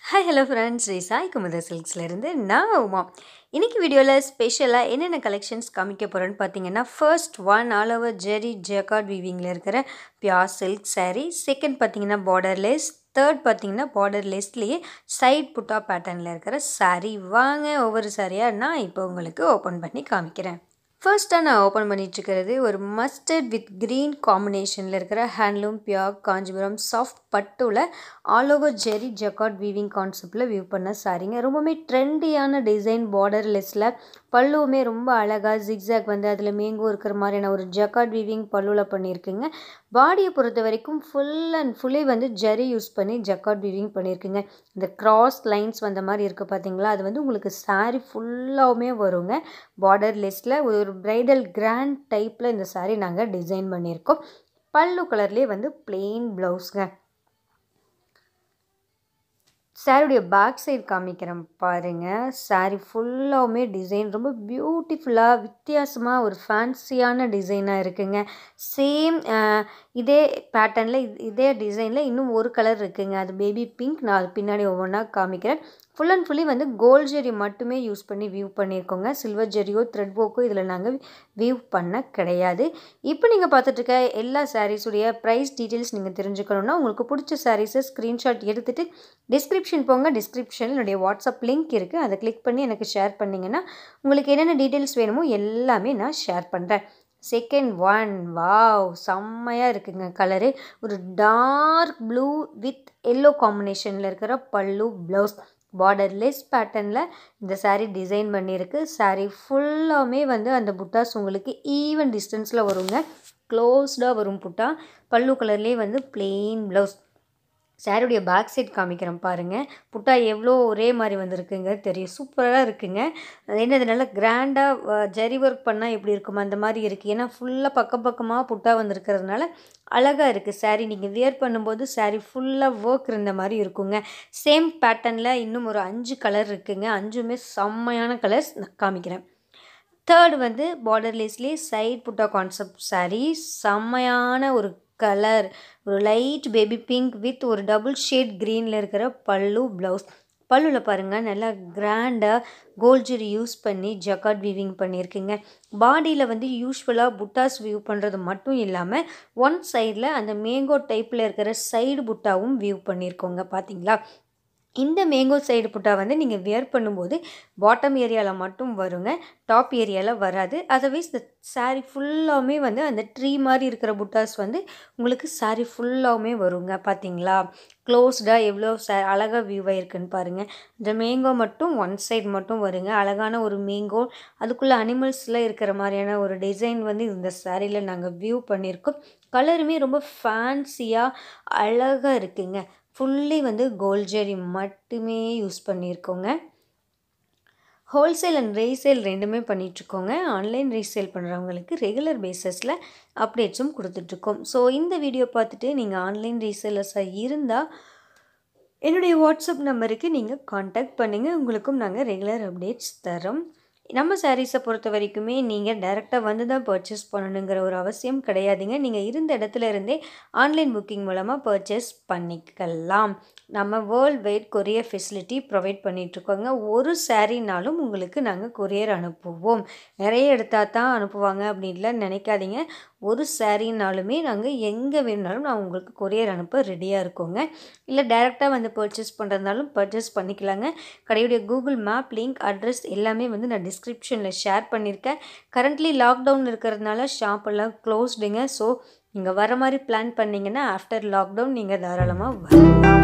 hi hello friends Sri Sai Kumutha சில்க்ஸ்லேருந்து நான் உமா இன்னைக்கு வீடியோவில் ஸ்பெஷலாக என்னென்ன கலெக்ஷன்ஸ் காமிக்க போகிறேன்னு பார்த்தீங்கன்னா first one all over zari jacquard வீவிங்கில் இருக்கிற பியார் சில்க் saree செகண்ட் பார்த்தீங்கன்னா பார்டர்லெஸ் தேர்ட் பார்த்தீங்கன்னா பார்டர்லெஸ்லேயே சைட் புட்டா பேட்டர்னில் இருக்கிற saree வாங்க ஒவ்வொரு சாரியாக நான் இப்போ உங்களுக்கு ஓப்பன் பண்ணி காமிக்கிறேன் ஃபர்ஸ்ட்டாக நான் ஓப்பன் பண்ணிட்டு இருக்கிறது ஒரு மஸ்டர்ட் வித் க்ரீன் காம்பினேஷனில் இருக்கிற ஹேண்ட்லூம் பியோர் காஞ்சிபுரம் சாஃப்ட் பட்டுவில் all over zari jacquard weaving கான்செப்டில் வியூ பண்ண சாரீங்க ரொம்பவுமே ட்ரெண்டியான டிசைன் பார்டர்லெஸ்ஸில் பல்லுவுமே ரொம்ப அழகாக ஜிக்ஸாக் வந்து அதில் மேங்கோ இருக்கிற மாதிரியான ஒரு ஜக்காட் வீவிங் பல்லுவில் பண்ணியிருக்குங்க பாடியை பொறுத்த வரைக்கும் ஃபுல் அண்ட் ஃபுல்லி வந்து ஜரி யூஸ் பண்ணி ஜக்காட் வீவிங் பண்ணியிருக்குங்க இந்த கிராஸ் லைன்ஸ் வந்த மாதிரி இருக்குது பார்த்தீங்களா அது வந்து உங்களுக்கு saree ஃபுல்லாகவுமே வருங்க பார்டர்லெஸ்ஸில் ஒரு பிரைடல் கிராண்ட் டைப்பில் இந்த saree நாங்கள் டிசைன் பண்ணியிருக்கோம் பல்லு கலர்லேயே வந்து பிளெயின் ப்ளவுஸுங்க சாரியுடைய பேக் சைடு காமிக்கிறேன் பாருங்கள் சாரி ஃபுல்லாகவுமே டிசைன் ரொம்ப பியூட்டிஃபுல்லாக வித்தியாசமாக ஒரு ஃபேன்சியான டிசைனாக இருக்குங்க சேம் இதே பேட்டர்னில் இதே டிசைனில் இன்னும் ஒரு கலர் இருக்குங்க அது பேபி பிங்க் நான் அது பின்னாடி ஒவ்வொன்றா காமிக்கிறேன் ஃபுல் அண்ட் ஃபுல்லி வந்து கோல்ட் ஜெரி மட்டுமே யூஸ் பண்ணி வியூ பண்ணியிருக்கோங்க சில்வர் ஜெரியோ த்ரெட் ஒர்க்கோ இதில் நாங்கள் வியூ பண்ண கிடையாது இப்போ நீங்கள் பார்த்துட்டு இருக்க எல்லா சாரீஸுடைய ப்ரைஸ் டீட்டெயில்ஸ் நீங்கள் தெரிஞ்சுக்கணுன்னா உங்களுக்கு பிடிச்ச சாரீஸை ஸ்க்ரீன்ஷாட் எடுத்துகிட்டு டிஸ்கிரிப்ஷன் போங்க டிஸ்கிரிப்ஷனில் என்னுடைய வாட்ஸ்அப் லிங்க் இருக்குது அதை கிளிக் பண்ணி எனக்கு ஷேர் பண்ணிங்கன்னா உங்களுக்கு என்னென்ன டீட்டெயில்ஸ் வேணுமோ எல்லாமே நான் ஷேர் பண்ணுறேன் செகண்ட் ஒன் வாவ் செம்மையாக இருக்குங்க கலரு ஒரு டார்க் ப்ளூ வித் எல்லோ காம்பினேஷனில் இருக்கிற பல்லு ப்ளவுஸ் பார்டர்லெஸ் பேட்டர்னில் இந்த saree டிசைன் பண்ணியிருக்கு saree ஃபுல்லாமே வந்து அந்த புட்டாஸ் உங்களுக்கு ஈவன் டிஸ்டன்ஸில் வருங்க க்ளோஸ்டாக வரும் புட்டா பல்லு கலர்லேயே வந்து plain ப்ளவுஸ் சாரியுடைய பேக் சைட் காமிக்கிறேன் பாருங்கள் புட்டா எவ்வளோ ஒரே மாதிரி வந்திருக்குங்க தெரியும் சூப்பராக இருக்குங்க அது என்னது நல்லா கிராண்டாக ஜரி ஒர்க் பண்ணால் எப்படி இருக்குமோ அந்த மாதிரி இருக்குது ஏன்னா ஃபுல்லாக பக்கம் பக்கமாக புட்டா வந்திருக்கிறதுனால அழகாக இருக்குது saree நீங்கள் வியர் பண்ணும்போது saree ஃபுல்லாக ஒர்க் இருந்த மாதிரி இருக்குங்க சேம் பேட்டர்னில் இன்னும் ஒரு அஞ்சு கலர் இருக்குங்க அஞ்சுமே செம்மையான கலர்ஸ் நான் காமிக்கிறேன் தேர்ட் வந்து பார்டர்லெஸ்லேயே சைட் புட்டா கான்செப்ட் saree செம்மையான ஒரு கலர் ஒரு லைட் பேபி பிங்க் வித் ஒரு டபுள் ஷேட் க்ரீனில் இருக்கிற பல்லு ப்ளவுஸ் பல்லுவில் பாருங்கள் நல்லா கிராண்டாக கோல்ஜரி யூஸ் பண்ணி ஜக்காட் வீவிங் பண்ணியிருக்குங்க பாடியில் வந்து யூஸ்வலாக புட்டாஸ் வியூ பண்ணுறது மட்டும் இல்லாமல் ஒன் சைடில் அந்த மேங்கோ டைப்பில் இருக்கிற சைடு புட்டாவும் வியூ பண்ணியிருக்கோங்க பார்த்தீங்களா இந்த மேங்கோ சைடு புட்டா வந்து நீங்கள் வியர் பண்ணும்போது பாட்டம் ஏரியாவில் மட்டும் வருங்க டாப் ஏரியாவில் வராது அதர்வைஸ் இந்த saree ஃபுல்லாமே வந்து அந்த ட்ரீ மாதிரி இருக்கிற புட்டாஸ் வந்து உங்களுக்கு saree ஃபுல்லாமே வருங்க பார்த்தீங்களா க்ளோஸ்டாக எவ்வளோ ச அழகாக வியூ ஆயிருக்குன்னு பாருங்கள் இந்த மேங்கோ மட்டும் ஒன் சைடு மட்டும் வருங்க அழகான ஒரு மேங்கோ அதுக்குள்ளே அனிமல்ஸில் இருக்கிற மாதிரியான ஒரு டிசைன் வந்து இந்த சாரியில் நாங்கள் வியூ பண்ணியிருக்கோம் கலருமே ரொம்ப ஃபேன்சியாக அழகாக இருக்குங்க ஃபுல்லி வந்து கோல்ட் ஜெரி மட்டுமே யூஸ் பண்ணியிருக்கோங்க ஹோல்சேல் அண்ட் ரீசேல் ரெண்டுமே பண்ணிகிட்ருக்கோங்க ஆன்லைன் ரீசேல் பண்ணுறவங்களுக்கு ரெகுலர் பேஸஸில் அப்டேட்ஸும் கொடுத்துட்ருக்கோம் ஸோ இந்த வீடியோ பார்த்துட்டு நீங்கள் ஆன்லைன் ரீசேலர்ஸாக இருந்தால் என்னுடைய வாட்ஸ்அப் நம்பருக்கு நீங்கள் காண்டாக்ட் பண்ணுங்கள் உங்களுக்கும் நாங்கள் ரெகுலர் அப்டேட்ஸ் தரோம் நம்ம சாரீஸை பொறுத்த வரைக்குமே நீங்கள் டைரெக்டாக வந்து தான் பர்ச்சேஸ் பண்ணணுங்கிற ஒரு அவசியம் கிடையாதுங்க நீங்கள் இருந்த இடத்துல இருந்தே ஆன்லைன் புக்கிங் மூலமாக பர்ச்சேஸ் பண்ணிக்கலாம் நம்ம world wide courier facility provide பண்ணிகிட்ருக்கோங்க ஒரு சாரீனாலும் உங்களுக்கு நாங்கள் கொரியர் அனுப்புவோம் நிறைய எடுத்தால் தான் அனுப்புவாங்க அப்படின்லாம் நினைக்காதீங்க ஒரு சாரீனாலுமே நாங்கள் எங்கே வேணுனாலும் நான் உங்களுக்கு கொரியர் அனுப்ப ரெடியாக இருக்கோங்க இல்லை டைரெக்டாக வந்து பர்ச்சேஸ் பண்ணுறதுனாலும் பர்ச்சேஸ் பண்ணிக்கலாங்க கடையுடைய கூகுள் மேப் லிங்க் அட்ரஸ் எல்லாமே வந்து நான் டிஸ்கிரிப்ஷனில் ஷேர் பண்ணியிருக்கேன் கரண்ட்லி லாக்டவுன் இருக்கிறதுனால ஷாப் எல்லாம் க்ளோஸ்டுங்க ஸோ நீங்கள் வர மாதிரி பிளான் பண்ணிங்கன்னா ஆஃப்டர் லாக்டவுன் நீங்கள் தாராளமாக வரலாம்